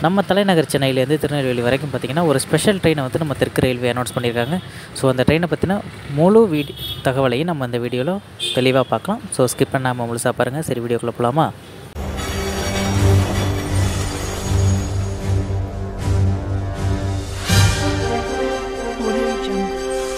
நம்ம தலைநகர் சென்னையிலேருந்து திருநெல்வேலி வரைக்கும் பார்த்திங்கன்னா ஒரு ஸ்பெஷல் ட்ரெயினை வந்து நம்ம தெற்கு ரயில்வே அனௌன்ஸ் பண்ணியிருக்காங்க ஸோ அந்த ட்ரெயினை பற்றின முழு வீடி தகவலையும் நம்ம இந்த வீடியோவில் தெளிவாக பார்க்கலாம் ஸோ ஸ்கிப் பண்ணாமல் முழுசாக பாருங்கள் சரி வீடியோக்குள்ளே போகலாமா Audio Jungle.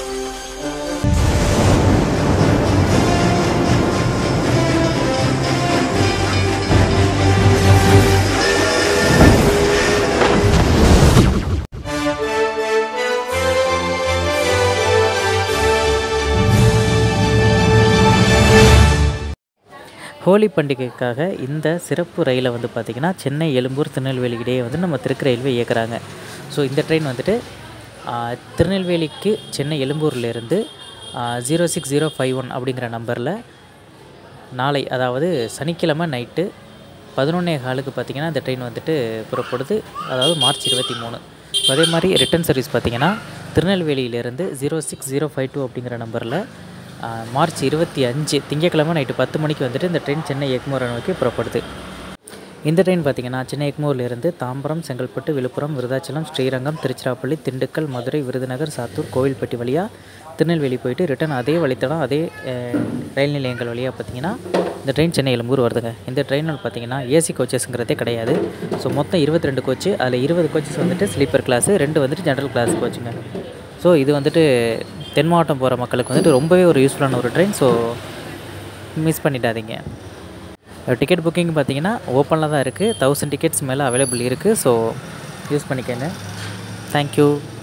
ஹோலி பண்டிகைக்காக இந்த சிறப்பு ரயிலை வந்து பார்த்திங்கன்னா சென்னை எழும்பூர் திருநெல்வேலி இடையே வந்து நம்ம தெற்கு ரயில்வே இயக்குறாங்க ஸோ இந்த ட்ரெயின் வந்துட்டு ஆ, திருநெல்வேலிக்கு சென்னை எழும்பூர்லேருந்து zero six zero five one அப்படிங்கிற நம்பரில் நாளை அதாவது சனிக்கிழமை நைட்டு பதினொன்னே காலுக்கு பார்த்தீங்கன்னா இந்த ட்ரெயின் வந்துட்டு புறப்படுது அதாவது மார்ச் இருபத்தி மூணு ஸோ அதே மாதிரி ரிட்டர்ன் சர்வீஸ் பார்த்தீங்கன்னா திருநெல்வேலியிலேருந்து zero six zero five two அப்படிங்கிற நம்பரில் மார்ச் இருபத்தி அஞ்சு திங்கட்கிழமை நைட்டு பத்து மணிக்கு வந்துட்டு இந்த ட்ரெயின் சென்னை எக்மோரை நோக்கி புறப்படுது இந்த ட்ரெயின் பார்த்தீங்கன்னா சென்னை எக்மோர்லேருந்து தாம்பரம் செங்கல்பட்டு விழுப்புரம் விருதாச்சலம் ஸ்ரீரங்கம் திருச்சிராப்பள்ளி திண்டுக்கல் மதுரை விருதுநகர் சாத்தூர் கோவில்பட்டி வழியாக திருநெல்வேலி போயிட்டு ரிட்டர்ன் அதே வழித்தடம் அதே அஹ், ரயில் நிலையங்கள் வழியாக பார்த்தீங்கன்னா இந்த ட்ரெயின் சென்னை எழும்பூர் வருதுங்க இந்த ட்ரெயினில் பார்த்தீங்கன்னா ஏசி கோச்சஸ்ங்கிறதே கிடையாது ஸோ மொத்தம் இருபத்தி ரெண்டு கோச்சு அதில் இருபது கோச்சஸ் வந்துட்டு ஸ்லீப்பர் கிளாஸு ரெண்டு வந்துட்டு ஜென்ரல் கிளாஸ் கோச்சுங்க ஸோ இது வந்துட்டு தென் மாவட்டம் போகிற மக்களுக்கு வந்துட்டு ரொம்பவே ஒரு யூஸ்ஃபுல்லான ஒரு ட்ரெயின் ஸோ மிஸ் பண்ணிடாதீங்க டிக்கெட் புக்கிங் பார்த்தீங்கன்னா ஓப்பனில் தான் இருக்குது தௌசண்ட் டிக்கெட்ஸ் மேலே அவைலபிள் இருக்குது ஸோ யூஸ் பண்ணிக்கோங்க தேங்க்யூ